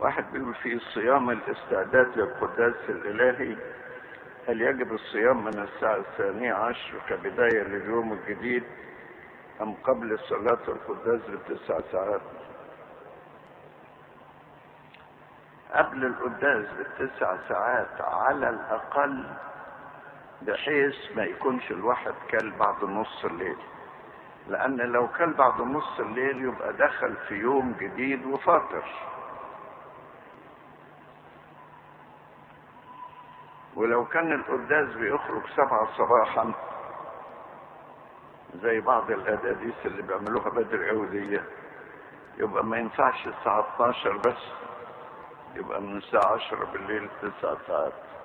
واحد بيقول في صيام الاستعداد للقداس الإلهي هل يجب الصيام من الساعة الثانية عشر كبداية لليوم الجديد أم قبل صلاة القداس بتسع ساعات؟ قبل القداس بتسع ساعات على الأقل بحيث ما يكونش الواحد كل بعد نص الليل لأن لو كل بعد نص الليل يبقى دخل في يوم جديد وفاطر ولو كان القداس بيخرج سبعة صباحا زي بعض الأداديس اللي بيعملوها بدري أوي دي يبقى ما ينفعش الساعة 12 بس يبقى من الساعة 10 بالليل تسع ساعات